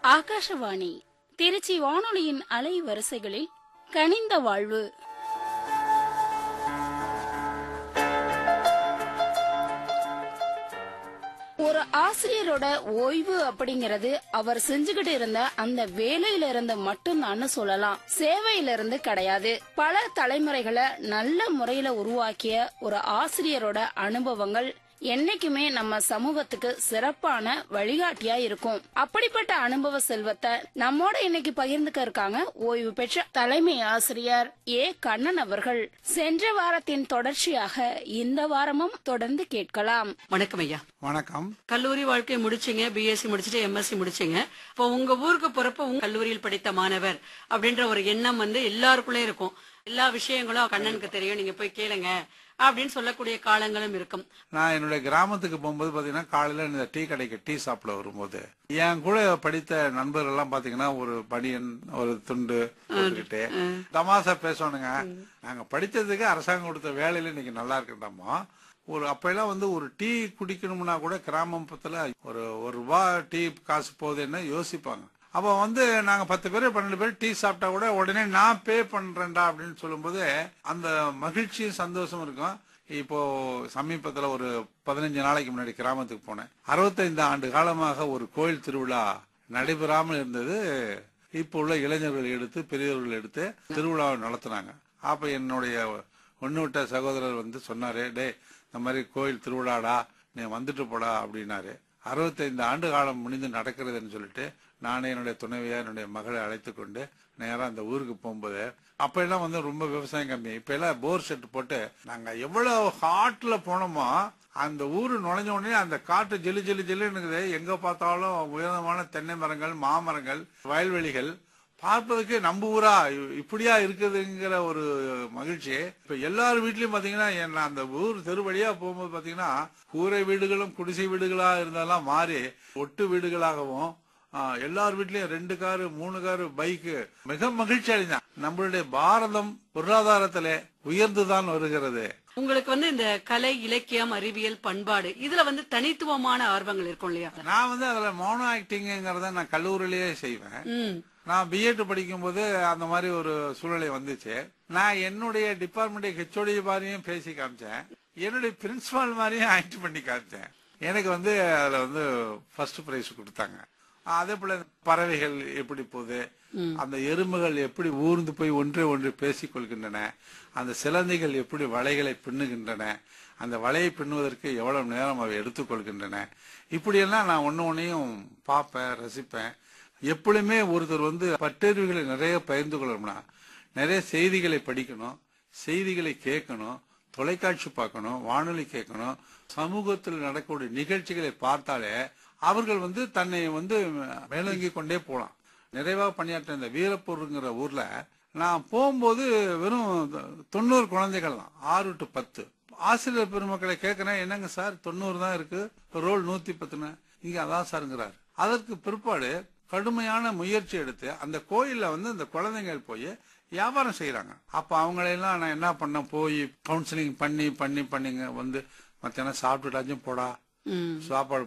ஆகாஷவாணி திருச்சி வானொலியின் அலை வரிசைகளில் கனிந்த வாழ்வு ஒரு ஆசிரியரோட ஓய்வு அப்படிங்கறது அவர் செஞ்சுகிட்டு இருந்த அந்த வேலையில இருந்து மட்டும்தான்னு சொல்லலாம் சேவையில இருந்து கிடையாது பல தலைமுறைகளை நல்ல முறையில உருவாக்கிய ஒரு ஆசிரியரோட அனுபவங்கள் என்னைக்குமே நம்ம சமூகத்துக்கு சிறப்பான வழிகாட்டியா இருக்கும் அப்படிப்பட்ட அனுபவ செல்வத்தை நம்மோட இன்னைக்கு பகிர்ந்துக்க இருக்காங்க ஓய்வு பெற்ற தலைமை ஆசிரியர் ஏ கண்ணன் அவர்கள் சென்ற வாரத்தின் தொடர்ச்சியாக இந்த வாரமும் தொடர்ந்து கேட்கலாம் வணக்கம் ஐயா வணக்கம் கல்லூரி வாழ்க்கை முடிச்சீங்க பிஎஸ்சி முடிச்சுட்டு எம்எஸ்சி முடிச்சீங்க இப்போ உங்க ஊருக்கு போறப்ப உங்க கல்லூரியில் படித்த மாணவர் அப்படின்ற ஒரு எண்ணம் வந்து எல்லாருக்குள்ளே இருக்கும் எல்லா விஷயங்களும் கண்ணனுக்கு தெரியும் நீங்க போய் கேளுங்க அப்படின்னு சொல்லக்கூடிய காலங்களும் இருக்கும் நான் என்னுடைய கிராமத்துக்கு போகும்போது பாத்தீங்கன்னா காலையில இந்த டீ கடைக்கு டீ சாப்பிட வரும்போது என் கூட படித்த நண்பர்கள் எல்லாம் பாத்தீங்கன்னா ஒரு பனியன் ஒரு துண்டு போட்டுக்கிட்டு தமாசா பேசணுங்க நாங்க படிச்சதுக்கு அரசாங்கம் கொடுத்த வேலையில இன்னைக்கு நல்லா இருக்குண்டாமா ஒரு அப்ப எல்லாம் வந்து ஒரு டீ குடிக்கணும்னா கூட கிராமத்துல ஒரு ஒரு ரூபாய் டீ காசு போகுதுன்னு யோசிப்பாங்க அப்ப வந்து நாங்க பத்து பேர் பன்னெண்டு பேர் டீ சாப்பிட்டா கூட உடனே நான் பே பண்றேன்டா அப்படின்னு சொல்லும்போது அந்த மகிழ்ச்சியும் சந்தோஷம் இருக்கும் இப்போ சமீபத்துல ஒரு பதினஞ்சு நாளைக்கு முன்னாடி கிராமத்துக்கு போனேன் அறுபத்தைந்து ஆண்டு காலமாக ஒரு கோயில் திருவிழா நடைபெறாமல் இருந்தது இப்போ உள்ள இளைஞர்கள் எடுத்து பெரியவர்கள் எடுத்து திருவிழாவை நடத்துனாங்க அப்ப என்னுடைய ஒண்ணு விட்ட சகோதரர் வந்து சொன்னாரு டே இந்த மாதிரி கோயில் திருவிழாடா நீ வந்துட்டு போடா அப்படின்னாரு அறுபத்தைந்து ஆண்டு காலம் முடிந்து நடக்கிறதுன்னு சொல்லிட்டு நானே என்னுடைய துணைவியா என்னுடைய மகளை அழைத்து கொண்டு நேரா அந்த ஊருக்கு போகும்போது அப்ப எல்லாம் வந்து ரொம்ப விவசாயம் கம்மி இப்ப எல்லாம் போர் செட் போட்டு நாங்க எவ்வளவு ஹாட்ல போனோமோ அந்த ஊரு நுழைஞ்ச உடனே அந்த காட்டு ஜெலு ஜெலு ஜெலுன்னு இருக்குது எங்க பார்த்தாலும் உயரமான தென்னை மரங்கள் மாமரங்கள் வயல்வெளிகள் பார்ப்பதற்கு நம்ம ஊரா இ- இப்படியா இருக்குதுங்கிற ஒரு மகிழ்ச்சி இப்ப எல்லார் வீட்லயும் பாத்தீங்கன்னா என்ன அந்த ஊர் தெரு வழியா போகும்போது பாத்தீங்கன்னா கூரை வீடுகளும் குடிசை வீடுகளா இருந்தெல்லாம் மாறி ஒட்டு வீடுகளாகவும் ஆ, எல்லார் வீட்லயும் ரெண்டு காரு மூணு காரு பைக்கு மிக மகிழ்ச்சி அடைந்தான் நம்மளுடைய பாரதம் பொருளாதாரத்திலே உயர்ந்துதான் வருகிறது உங்களுக்கு வந்து இந்த கலை இலக்கியம் அறிவியல் பண்பாடு இதுல வந்து தனித்துவமான ஆர்வங்கள் இருக்கும் இல்லையா நான் வந்து அதுல மோனோ ஆக்டிங்கிறத நான் கல்லூரியிலேயே செய்வேன் ம் நான் பிஎட் படிக்கும்போது அந்த மாதிரி ஒரு சூழ்நிலை வந்துச்சு நான் என்னுடைய டிபார்ட்மெண்ட் ஹெச்ஓடி மாதிரியும் பேசி காமிச்சேன் என்னுடைய பிரின்சிபால் மாதிரியும் ஆக்ட் பண்ணி காமிச்சேன் எனக்கு வந்து அதுல வந்து ஃபர்ஸ்ட் பிரைஸ் கொடுத்தாங்க அதே போல பறவைகள் எப்படி போகுது அந்த எறும்புகள் எப்படி ஊர்ந்து போய் ஒன்றை ஒன்று பேசிக் கொள்கின்றன அந்த சிலந்திகள் எப்படி வலைகளை பின்னுகின்றன அந்த வலையை பின்னுவதற்கு எவ்வளவு நேரம் அவை எடுத்துக்கொள்கின்றன இப்படியெல்லாம் நான் ஒன்னு ஒன்னையும் பார்ப்பேன் ரசிப்பேன் எப்பொழுதுமே ஒருத்தர் வந்து பட்டறிவுகளை நிறைய பகிர்ந்து கொள்ளணும்னா நிறைய செய்திகளை படிக்கணும் செய்திகளை கேட்கணும் தொலைக்காட்சி பார்க்கணும் வானொலி கேட்கணும் சமூகத்தில் நடக்கக்கூடிய நிகழ்ச்சிகளை பார்த்தாலே அவர்கள் வந்து தன்னை வந்து மேலோங்கி கொண்டே போலாம் நிறைவாக பணியாற்ற இந்த வீரப்பூருங்கிற ஊர்ல நான் போகும்போது வெறும் தொண்ணூறு குழந்தைகள் தான் ஆறு டு பத்து ஆசிரியர் பெருமக்களை கேட்கிறேன் என்னங்க சார் தொண்ணூறு தான் இருக்கு ரோல் நூத்தி பத்துன்னு இங்க அதான் சாருங்கிறாரு அதற்கு பிற்பாடு கடுமையான முயற்சி எடுத்து அந்த கோயில்ல வந்து அந்த குழந்தைகள் போய் வியாபாரம் செய்யறாங்க அப்ப அவங்களையெல்லாம் நான் என்ன பண்ண போய் கவுன்சிலிங் பண்ணி பண்ணி பண்ணிங்க வந்து மத்தியானம் சாப்பிட்டுட்டாச்சும் போடா ம் சாப்பாடு